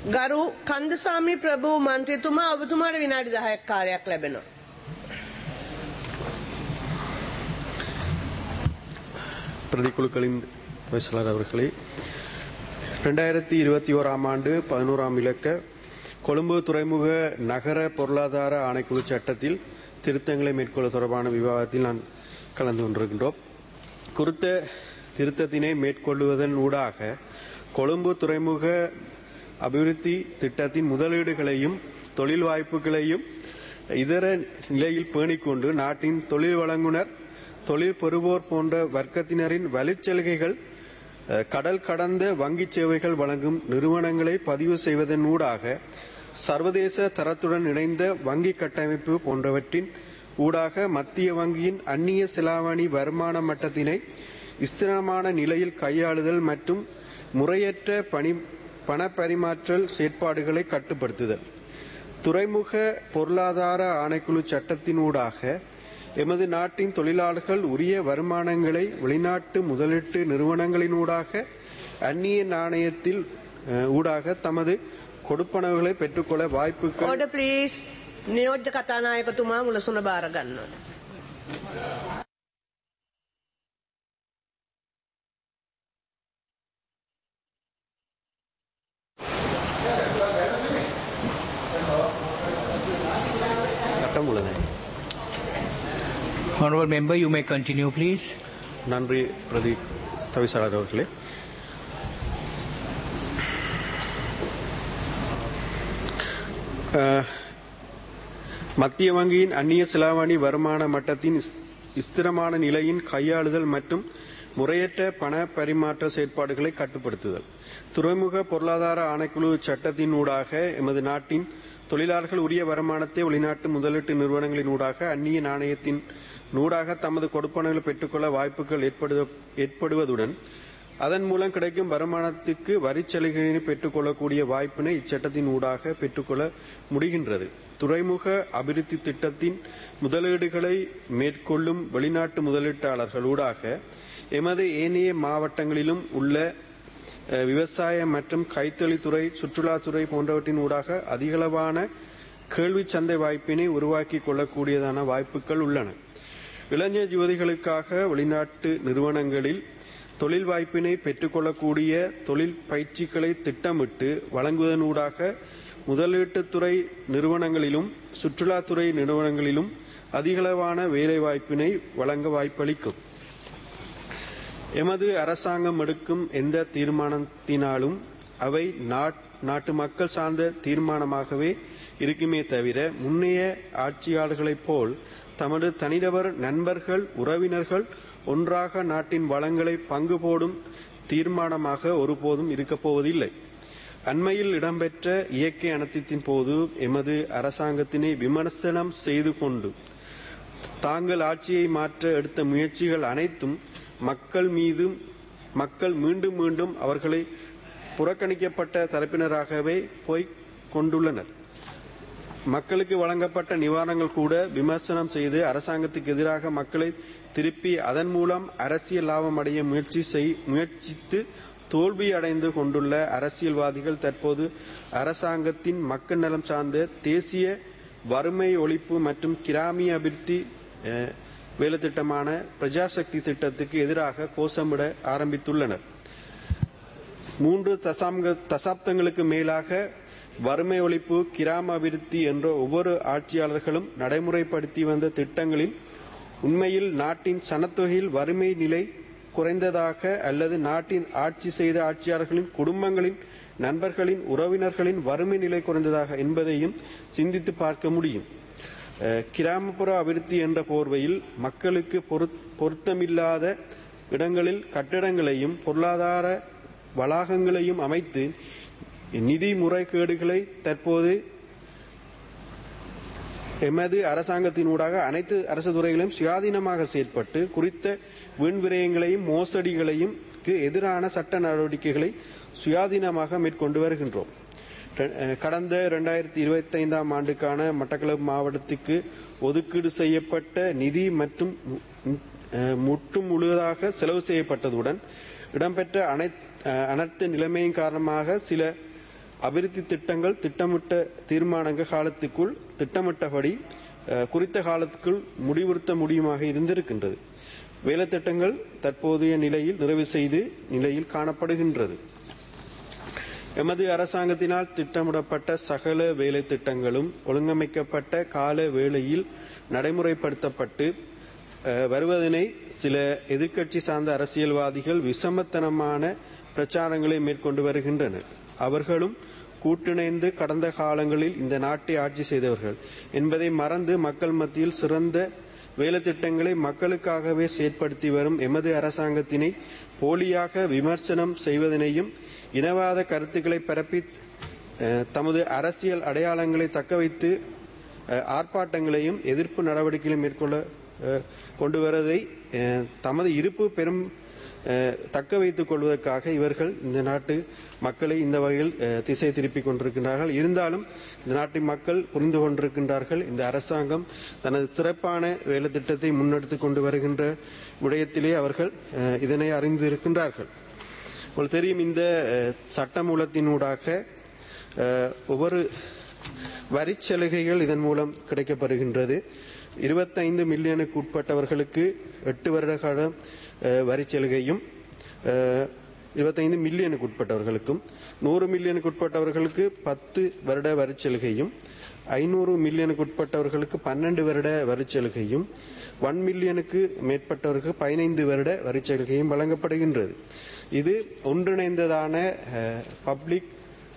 ගරු කන්දසාමි ප්‍රභූ මන්ත්‍රතුමා ඔබතුමාට විනාඩි 10ක් කාලයක් ලැබෙනවා. பிரதிக்குழுக்களின் துணைச்செயலாளர் அவர்களே ரெண்டாயிரத்தி இருபத்தி ஓராம் ஆண்டு பதினோராம் இலக்க கொழும்பு துறைமுக நகர பொருளாதார ஆணைக்குழு சட்டத்தில் திருத்தங்களை மேற்கொள்ள தொடர்பான விவாதத்தில் நான் கலந்து கொண்டிருக்கின்றோம் குறித்த திருத்தத்தினை மேற்கொள்வதன் ஊடாக கொழும்பு துறைமுக அபிவிருத்தி திட்டத்தின் முதலீடுகளையும் தொழில் வாய்ப்புகளையும் இதர நிலையில் பேணிக்கொண்டு நாட்டின் தொழில் வழங்குனர் தொழில் பெறுவோர் போன்ற வர்க்கத்தினரின் வலுச்சலுகைகள் அஹ், கடல் கடந்த வங்கிச் சேவைகள் வழங்கும் நிறுவனங்களை பதிவு செய்வதன் ஊடாக சர்வதேச தரத்துடன் இணைந்த வங்கி கட்டமைப்பு போன்றவற்றின் ஊடாக மத்திய வங்கியின் அந்நிய செலாவணி வருமான மட்டத்தினை ஸ்திரமான நிலையில் கையாளுதல் மற்றும் முறையற்ற பணி பணப்பரிமாற்றல் செயற்பாடுகளை கட்டுப்படுத்துதல் துறைமுக பொருளாதார ஆணைக்குழு சட்டத்தினூடாக எமது நாட்டின் தொழிலாளர்கள் உரிய வருமானங்களை வெளிநாட்டு முதலீட்டு நிறுவனங்களினூடாக அந்நிய நாணயத்தில் அஹ், ஊடாக தமது கொடுப்பனவுகளை பெற்றுக்கொள்ள வாய்ப்புகள் ඕඩ ප්ලීස් නියෝජ්‍ය කතානායකතුමා මුලසුන භාරගන්න. சட்டம் உள்ளது Honorable member, you may continue, please. நன்றி பிரதி தவிசாளர் அவர்களே அஹ், மத்திய வங்கியின் அந்நிய செலாவணி வருமான மட்டத்தின் ஸ்- ஸ்திரமான நிலையின் கையாளுதல் மற்றும் முறையற்ற பண பரிமாற்ற செயற்பாடுகளை கட்டுப்படுத்துதல் துறைமுக பொருளாதார ஆணைக்குழு சட்டத்தின் ஊடாக எமது நாட்டின் தொழிலாளர்கள் உரிய வருமானத்தை வெளிநாட்டு முதலீட்டு நிறுவனங்களின் ஊடாக அந்நிய நாணயத்தின் நூடாக தமது கொடுப்பனங்களை பெற்றுக்கொள்ள வாய்ப்புகள் ஏற்படுவ- ஏற்படுவதுடன் அதன் மூலம் கிடைக்கும் வருமானத்துக்கு வரிச் சலுகையினை பெற்றுக்கொள்ளக்கூடிய வாய்ப்பினை இச்சட்டத்தின் ஊடாக பெற்றுக்கொள்ள முடிகின்றது துறைமுக அபிவிருத்தி திட்டத்தின் முதலீடுகளை மேற்கொள்ளும் வெளிநாட்டு முதலீட்டாளர்கள் ஊடாக எமது ஏனைய மாவட்டங்களிலும் உள்ள அஹ், விவசாய மற்றும் கைத்தொழில்துறை சுற்றுலாத்துறை போன்றவற்றின் ஊடாக அதிகளவான கேள்வி சந்தை வாய்ப்பினை உருவாக்கி கொள்ளக்கூடியதான வாய்ப்புகள் உள்ளன இளைஞர் யுவதிகளுக்காக வெளிநாட்டு நிறுவனங்களில் தொழில் வாய்ப்பினை பெற்றுக்கொள்ளக்கூடிய தொழில் பயிற்சிகளை திட்டமிட்டு வழங்குவதனூடாக முதலீட்டுத்துறை நிறுவனங்களிலும் சுற்றுலாத்துறை நிறுவனங்களிலும் அதிகளவான வேலைவாய்ப்பினை வழங்க வாய்ப்பளிக்கும் எமது அரசாங்கம் எடுக்கும் எந்த தீர்மானத்தினாலும் அவை நாட்- நாட்டு மக்கள் சார்ந்த தீர்மானமாகவே இருக்குமே தவிர முன்னைய ஆட்சியாளர்களைப் போல் தமது தனிநபர் நண்பர்கள் உறவினர்கள் ஒன்றாக நாட்டின் வளங்களை பங்கு போடும் தீர்மானமாக ஒருபோதும் இருக்கப் போவதில்லை அண்மையில் இடம்பெற்ற இயற்கை அனர்த்தத்தின் போது எமது அரசாங்கத்தினை விமர்சனம் செய்து கொண்டு தாங்கள் ஆட்சியை மாற்ற எடுத்த முயற்சிகள் அனைத்தும் மக்கள் மீதும் மக்கள் மீண்டும் மீண்டும் அவர்களை புறக்கணிக்கப்பட்ட தரப்பினராகவே போய் கொண்டுள்ளனர் மக்களுக்கு வழங்கப்பட்ட நிவாரணங்கள் கூட விமர்சனம் செய்து அரசாங்கத்துக்கு எதிராக மக்களை திருப்பி அதன் மூலம் அரசியல் லாபம் அடைய முயற்சி செய் முயற்சித்து தோல்வி அடைந்து கொண்டுள்ள அரசியல்வாதிகள் தற்போது அரசாங்கத்தின் மக்கள் நலம் சார்ந்த தேசிய வறுமை ஒழிப்பு மற்றும் கிராமிய அபிவிருத்தி அஹ், வேலைத்திட்டமான பிரஜாசக்தி திட்டத்துக்கு எதிராக கோஷமிட ஆரம்பித்துள்ளனர் மூன்று தசாம்க தசாப்தங்களுக்கு மேலாக வறுமை ஒழிப்பு கிராம அபிவிருத்தி என்ற ஒவ்வொரு ஆட்சியாளர்களும் நடைமுறைப்படுத்தி வந்த திட்டங்களில் உண்மையில் நாட்டின் சனத்தொகையில் வறுமை நிலை குறைந்ததாக அல்லது நாட்டின் ஆட்சி செய்த ஆட்சியாளர்களின் குடும்பங்களின் நண்பர்களின் உறவினர்களின் வறுமை நிலை குறைந்ததாக என்பதையும் சிந்தித்து பார்க்க முடியும் அஹ், கிராமப்புற அபிவிருத்தி என்ற போர்வையில் மக்களுக்கு பொருத்- பொருத்தமில்லாத இடங்களில் கட்டிடங்களையும் பொருளாதார வளாகங்களையும் அமைத்து நிதி முறைகேடுகளை தற்போது எமது அரசாங்கத்தினூடாக அனைத்து அரசு துறைகளையும் சுயாதீனமாக செயற்பட்டு குறித்த வீண் விரயங்களையும் மோசடிகளையும் க்கு எதிரான சட்ட நடவடிக்கைகளை சுயாதீனமாக மேற்கொண்டு வருகின்றோம் ரெ- அஹ் கடந்த இரண்டாயிரத்தி இருபத்தைந்தாம் ஆண்டுக்கான மட்டக்களப்பு மாவட்டத்துக்கு ஒதுக்கீடு செய்யப்பட்ட நிதி மற்றும் மு- மு- அஹ் முற்றும் முழுவதாக செலவு செய்யப்பட்டதுடன் இடம்பெற்ற அனைத் அஹ் அனர்த்த நிலைமையின் காரணமாக சில அபிவிருத்தி திட்டங்கள் திட்டமிட்ட தீர்மானங்கள் காலத்துக்குள் திட்டமிட்டபடி அஹ், குறித்த காலத்துக்குள் முடிவுறுத்த முடியுமாக இருந்திருக்கின்றது வேலைத்திட்டங்கள் தற்போதைய நிலையில் நிறைவு செய்து நிலையில் காணப்படுகின்றது எமது அரசாங்கத்தினால் திட்டமிடப்பட்ட சகல வேலை திட்டங்களும் ஒழுங்கமைக்கப்பட்ட கால வேளையில் நடைமுறைப்படுத்தப்பட்டு அஹ், வருவதனை சில எதிர்க்கட்சி சார்ந்த அரசியல்வாதிகள் விஷமத்தனமான பிரச்சாரங்களை மேற்கொண்டு வருகின்றனர் அவர்களும் கூட்டிணைந்து கடந்த காலங்களில் இந்த நாட்டை ஆட்சி செய்தவர்கள் என்பதை மறந்து மக்கள் மத்தியில் சிறந்த வேலை திட்டங்களை மக்களுக்காகவே செயற்படுத்தி வரும் எமது அரசாங்கத்தினை போலியாக விமர்சனம் செய்வதனையும் இனவாத கருத்துக்களை பரப்பி அஹ், தமது அரசியல் அடையாளங்களை தக்க வைத்து அஹ், ஆர்ப்பாட்டங்களையும் எதிர்ப்பு நடவடிக்கைகளை மேற்கொள்ள அஹ், கொண்டு வருவதை அஹ், தமது இருப்பு பெரும் அஹ், தக்க வைத்துக் கொள்வதற்காக இவர்கள் இந்த நாட்டு மக்களை இந்த வகையில் அஹ், திசை திருப்பிக் கொண்டிருக்கின்றார்கள் இருந்தாலும் இந்த நாட்டின் மக்கள் புரிந்து கொண்டிருக்கின்றார்கள் இந்த அரசாங்கம் தனது சிறப்பான வேலை திட்டத்தை முன்னெடுத்துக் கொண்டு வருகின்ற விடயத்திலே அவர்கள் அஹ், இதனை அறிந்திருக்கின்றார்கள் உங்களுக்கு தெரியும் இந்த அஹ், சட்டமூலத்தினூடாக அஹ், ஒவ்வொரு வரிச்சலுகைகள் இதன் மூலம் கிடைக்கப்படுகின்றது இருபத்தைந்து மில்லியனுக்கு உட்பட்டவர்களுக்கு எட்டு வருட கால அஹ், வரிச்சலுகையும் அஹ், இருபத்தைந்து மில்லியனுக்கு உட்பட்டவர்களுக்கும் நூறு மில்லியனுக்கு உட்பட்டவர்களுக்கு பத்து வருட வரிச்சலுகையும் ஐநூறு மில்லியனுக்கு உட்பட்டவர்களுக்கு பன்னெண்டு வருட வரிச்சலுகையும் ஒன் மில்லியனுக்கு மேற்பட்டவர்களுக்கு பதினைந்து வருட வரிச்சலுகையும் வழங்கப்படுகின்றது இது ஒன்றிணைந்ததான பப்ளிக்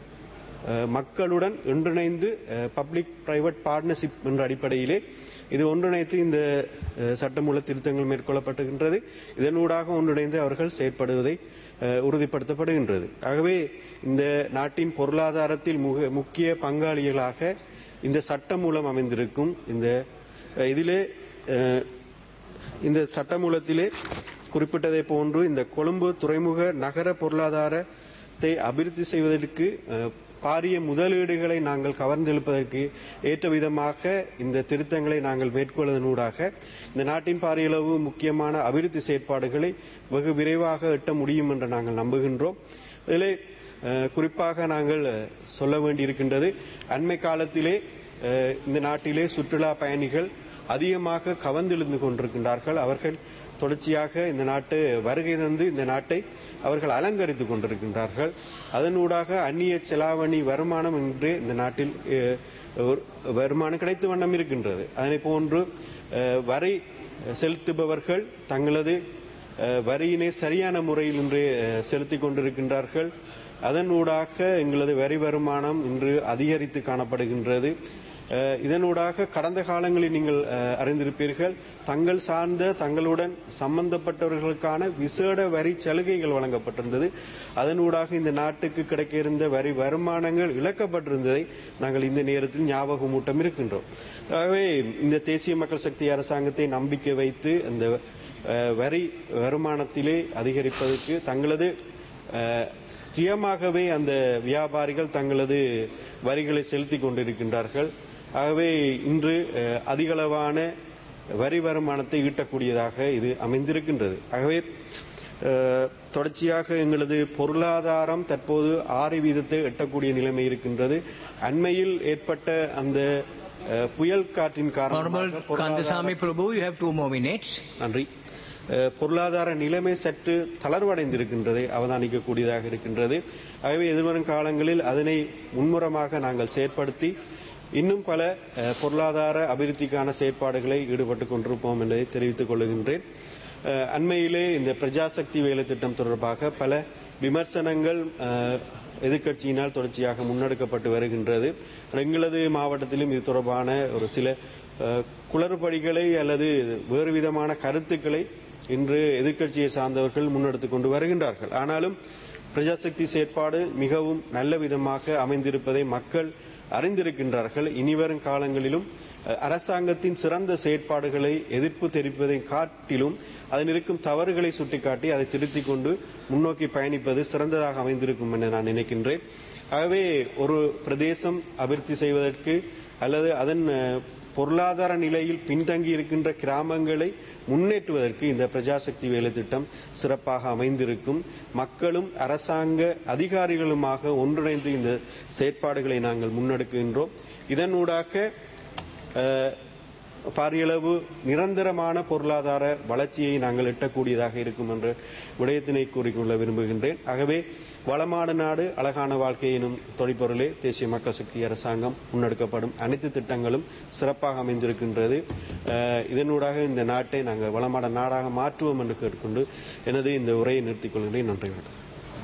மக்களுடன் ஒன்றிணைந்து பப்ளிக் பிரைவேட் பார்ட்னர்ஷிப் என்ற அடிப்படையிலே இது ஒன்றிணைத்து இந்த அஹ், சட்டமூல திருத்தங்கள் மேற்கொள்ளப்படுகின்றது இதனூடாக ஒன்றிணைந்து அவர்கள் செயற்படுவதை அஹ், உறுதிப்படுத்தப்படுகின்றது ஆகவே இந்த நாட்டின் பொருளாதாரத்தில் முக- முக்கிய பங்காளிகளாக இந்த சட்டம் மூலம் அமைந்திருக்கும் இந்த அஹ், இதிலே அஹ், இந்த சட்டமூலத்திலே குறிப்பிட்டதை போன்று இந்த கொழும்பு துறைமுக நகர பொருளாதாரத்தை அபிவிருத்தி செய்வதற்கு அஹ், பாரிய முதலீடுகளை நாங்கள் கவர்ந்தெழுப்பதற்கு ஏற்ற விதமாக இந்த திருத்தங்களை நாங்கள் மேற்கொள்வதனூடாக இந்த நாட்டின் பாரியளவு முக்கியமான அபிவிருத்தி செயற்பாடுகளை வெகு விரைவாக எட்ட முடியும் என்று நாங்கள் நம்புகின்றோம் இதிலே அஹ், குறிப்பாக நாங்கள் அஹ், சொல்ல வேண்டியிருக்கின்றது அண்மை காலத்திலே அஹ், இந்த நாட்டிலே சுற்றுலா பயணிகள் அதிகமாக கவர்ந்தெழுந்து கொண்டிருக்கின்றார்கள் அவர்கள் தொடர்ச்சியாக இந்த நாட்டு வருகை தந்து இந்த நாட்டை அவர்கள் அலங்கரித்துக் கொண்டிருக்கின்றார்கள் அதனூடாக அந்நிய செலாவணி வருமானம் என்று இந்த நாட்டில் அஹ், ஒரு வருமானம் கிடைத்த வண்ணம் இருக்கின்றது அதனை போன்று அஹ், வரி செலுத்துபவர்கள் தங்களது அஹ், வரியினை சரியான முறையில் இன்று அஹ், செலுத்திக் கொண்டிருக்கின்றார்கள் அதனூடாக எங்களது வரி வருமானம் இன்று அதிகரித்து காணப்படுகின்றது அஹ், இதனூடாக கடந்த காலங்களில் நீங்கள் அஹ், அறிந்திருப்பீர்கள் தங்கள் சார்ந்த தங்களுடன் சம்பந்தப்பட்டவர்களுக்கான விசேட வரி சலுகைகள் வழங்கப்பட்டிருந்தது அதனூடாக இந்த நாட்டுக்கு கிடைக்க இருந்த வரி வருமானங்கள் இழக்கப்பட்டிருந்ததை நாங்கள் இந்த நேரத்தில் ஞாபகமூட்டம் இருக்கின்றோம் ஆகவே இந்த தேசிய மக்கள் சக்தி அரசாங்கத்தை நம்பிக்கை வைத்து அந்த அஹ், வரி வருமானத்திலே அதிகரிப்பதற்கு தங்களது அஹ், சுயமாகவே அந்த வியாபாரிகள் தங்களது வரிகளை செலுத்திக் கொண்டிருக்கின்றார்கள் ஆகவே இன்று அஹ், அதிகளவான வரி வருமானத்தை ஈட்டக்கூடியதாக இது அமைந்திருக்கின்றது ஆகவே அஹ், தொடர்ச்சியாக எங்களது பொருளாதாரம் தற்போது ஆறு வீதத்தை எட்டக்கூடிய நிலைமை இருக்கின்றது அண்மையில் ஏற்பட்ட அந்த அஹ், புயல் காற்றின் Honorable காரணமாக பொருளாதார Kandasamy Prabhu, you have two more minutes. நன்றி அஹ், பொருளாதார நிலைமை சற்று தளர்வடைந்திருக்கின்றதை அவதானிக்கக்கூடியதாக இருக்கின்றது ஆகவே எதிர்வரும் காலங்களில் அதனை முன்முறமாக நாங்கள் செயற்படுத்தி இன்னும் பல அஹ், பொருளாதார அபிவிருத்திக்கான செயற்பாடுகளை ஈடுபட்டுக் கொண்டிருப்போம் என்பதை தெரிவித்துக் கொள்கின்றேன் அஹ், அண்மையிலே இந்த பிரஜாசக்தி வேலை திட்டம் தொடர்பாக பல விமர்சனங்கள் அஹ், எதிர்க்கட்சியினால் தொடர்ச்சியாக முன்னெடுக்கப்பட்டு வருகின்றது எங்களது மாவட்டத்திலும் இது தொடர்பான ஒரு சில அஹ், குளறுபடிகளை அல்லது வேறு விதமான கருத்துக்களை இன்று எதிர்க்கட்சியை சார்ந்தவர்கள் முன்னெடுத்துக் கொண்டு வருகின்றார்கள் ஆனாலும் பிரஜாசக்தி செயற்பாடு மிகவும் நல்ல விதமாக அமைந்திருப்பதை மக்கள் அறிந்திருக்கின்றார்கள் இனிவரும் காலங்களிலும் அஹ், அரசாங்கத்தின் சிறந்த செயற்பாடுகளை எதிர்ப்பு தெரிவிப்பதை காட்டிலும் அதில் இருக்கும் தவறுகளை சுட்டிக்காட்டி அதை திருத்திக் கொண்டு முன்னோக்கி பயணிப்பது சிறந்ததாக அமைந்திருக்கும் என நான் நினைக்கின்றேன் ஆகவே ஒரு பிரதேசம் அபிவிருத்தி செய்வதற்கு அல்லது அதன் அஹ், பொருளாதார நிலையில் பின்தங்கி இருக்கின்ற கிராமங்களை முன்னேற்றுவதற்கு இந்த பிரஜாசக்தி வேலை திட்டம் சிறப்பாக அமைந்திருக்கும் மக்களும் அரசாங்க அதிகாரிகளுமாக ஒன்றிணைந்து இந்த செயற்பாடுகளை நாங்கள் முன்னெடுக்கின்றோம் இதனூடாக அஹ், பாரியளவு நிரந்தரமான பொருளாதார வளர்ச்சியை நாங்கள் எட்டக்கூடியதாக இருக்கும் என்ற விடயத்தினை கூறிக்கொள்ள விரும்புகின்றேன் ஆகவே வளமான நாடு அழகான வாழ்க்கை எனும் தொழிற்பொருளே தேசிய மக்கள் சக்தி அரசாங்கம் முன்னெடுக்கப்படும் அனைத்து திட்டங்களும் சிறப்பாக அமைந்திருக்கின்றது அஹ், இதனூடாக இந்த நாட்டை நாங்கள் வளமான நாடாக மாற்றுவோம் என்று கேட்டுக்கொண்டு எனது இந்த உரையை நிறுத்திக் கொள்கின்றேன் நன்றி வணக்கம்